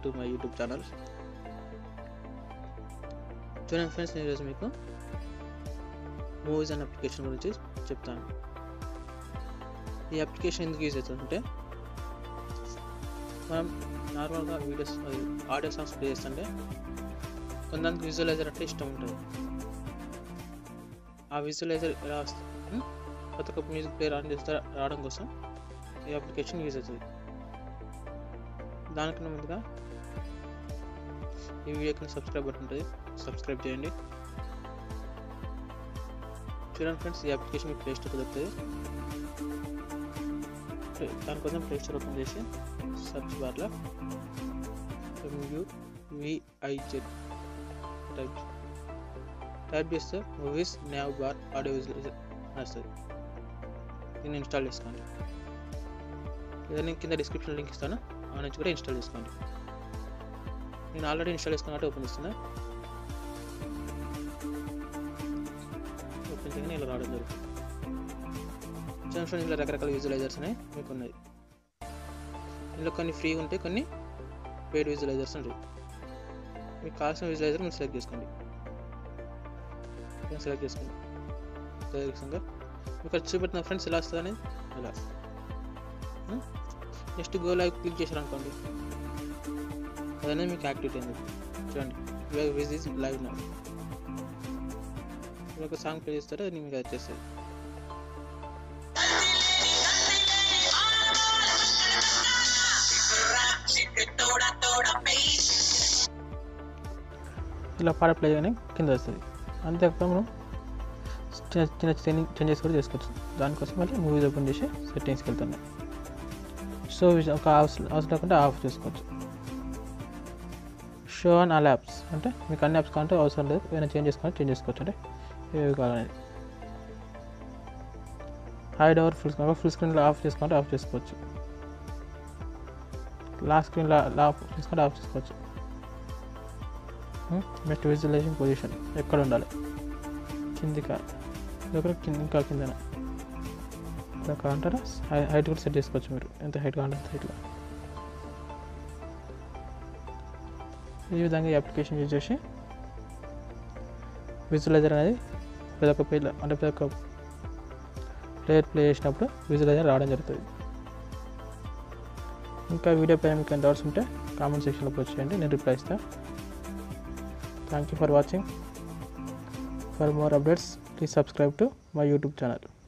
to my YouTube channel చూడండి friends నేను ఈరోజు మీకు మూవీస్ అనే అప్లికేషన్ గురించి చెప్తాను ఈ అప్లికేషన్ ఎందుకు యూజ్ అవుతుందంటే మనం నార్మల్గా వీడియోస్ ఆడియో సాంగ్స్ ప్లే చేస్తుంటే కొంతమందికి విజువలైజర్ అంటే ఇష్టం ఉంటుంది ఆ విజువలైజర్ ఎలా వస్తుంది కొత్త ఒక్క మ్యూజిక్ ప్లేయర్ ఆన్ చేస్తే రావడం కోసం ఈ అప్లికేషన్ యూజ్ అవుతుంది దానికన్నా ముందుగా ఈ వీడియోకి సబ్స్క్రైబ్ బటన్ ఉంటుంది సబ్స్క్రైబ్ చేయండి చూడండి ఫ్రెండ్స్ ఈ అప్లికేషన్ మీకు ప్లే స్టోర్ దొరుకుతుంది దానికోసం ప్లే స్టోర్ ఓపెన్ చేసి సర్చ్ బార్లో ఎంయూ విఐజెడ్ టైప్ టైప్ చేస్తే movies nav bar audio visualizer వస్తుంది దీన్ని ఇన్స్టాల్ చేసుకోండి లేదా నేను కింద డిస్క్రిప్షన్ లింక్ ఇస్తాను ఆ నుంచి కూడా ఇన్స్టాల్ చేసుకోండి నేను ఆల్రెడీ ఇన్స్టాల్ చేసుకున్నట్టు ఓపెన్ ఇస్తున్నా ఓపెన్ చేయగానే ఇలా రావడం జరుగుతుంది చూడండి ఇలా రకరకాల విజువలైజర్స్ అనేవి మీకు ఉన్నాయి ఇందులో కొన్ని ఫ్రీ ఉంటాయి కొన్ని పెయిడ్ విజువలైజర్స్ ఉంటాయి మీకు కావాల్సిన విజువలైజర్ మీరు సెలెక్ట్ చేసుకోండి సెలెక్ట్ చేసుకోండి విధంగా ఇక్కడ చూపెట్టిన ఫ్రెండ్స్ ఎలా వస్తుంది అనేది అలా నెక్స్ట్ గో లైవ్ క్లిక్ చేశారు అనుకోండి అదనేది మీకు యాక్టివిటీ అయింది చూడండి ఇవాళ విజ్ ఇస్ లైవ్ నా ఒక సాంగ్ ప్లే చేస్తారో అది మీకు వచ్చేస్తుంది ఇలా పాట ప్లే చేయగానే కింద వస్తుంది అంతేకాక మనం చిన్న చిన్న చేంజెస్ కూడా చేసుకోవచ్చు దానికోసం మళ్ళీ మూవీస్ ఓపెన్ చేసి సెట్టింగ్స్కి వెళ్తున్నాం సో ఒక ఆఫ్ అవసరం లేకుండా ఆఫ్ చేసుకోవచ్చు షో ఆన్ ఆల్ యాప్స్ అంటే మీకు అన్ని యాప్స్ కావాలంటే అవసరం లేదు ఏమైనా చేంజ్ చేసుకోవాలి చేంజ్ చేసుకోవచ్చు అంటే ఏవి కావాలనేది hide over full screen full స్క్రీన్లో ఆఫ్ చేసుకుంటే ఆఫ్ చేసుకోవచ్చు లాస్ట్ స్క్రీన్లో ఆఫ్ చేసుకుంటే ఆఫ్ చేసుకోవచ్చు నెక్స్ట్ విజువలైజేషన్ పొజిషన్ ఎక్కడ ఉండాలి కిందికా దగ్గర కింద ఇంకా కిందన ఇలా కావాలంటారా హైట్ కూడా సెట్ చేసుకోవచ్చు మీరు ఎంత హైట్ కావాలంటే అంత హైట్లో ఈ విధంగా ఈ అప్లికేషన్ యూజ్ చేసి విజువలైజర్ అనేది ప్రతి ఒక్క పేజ్ అంటే ప్రతి ఒక్క ప్లేయర్ ప్లే చేసినప్పుడు విజువలైజర్ రావడం జరుగుతుంది ఇంకా వీడియో పైన మీకు ఎంత డౌట్స్ ఉంటే కామెంట్ సెక్షన్లో పోస్ట్ చేయండి నేను రిప్లై ఇస్తాను thank you for watching for more updates please subscribe to my YouTube channel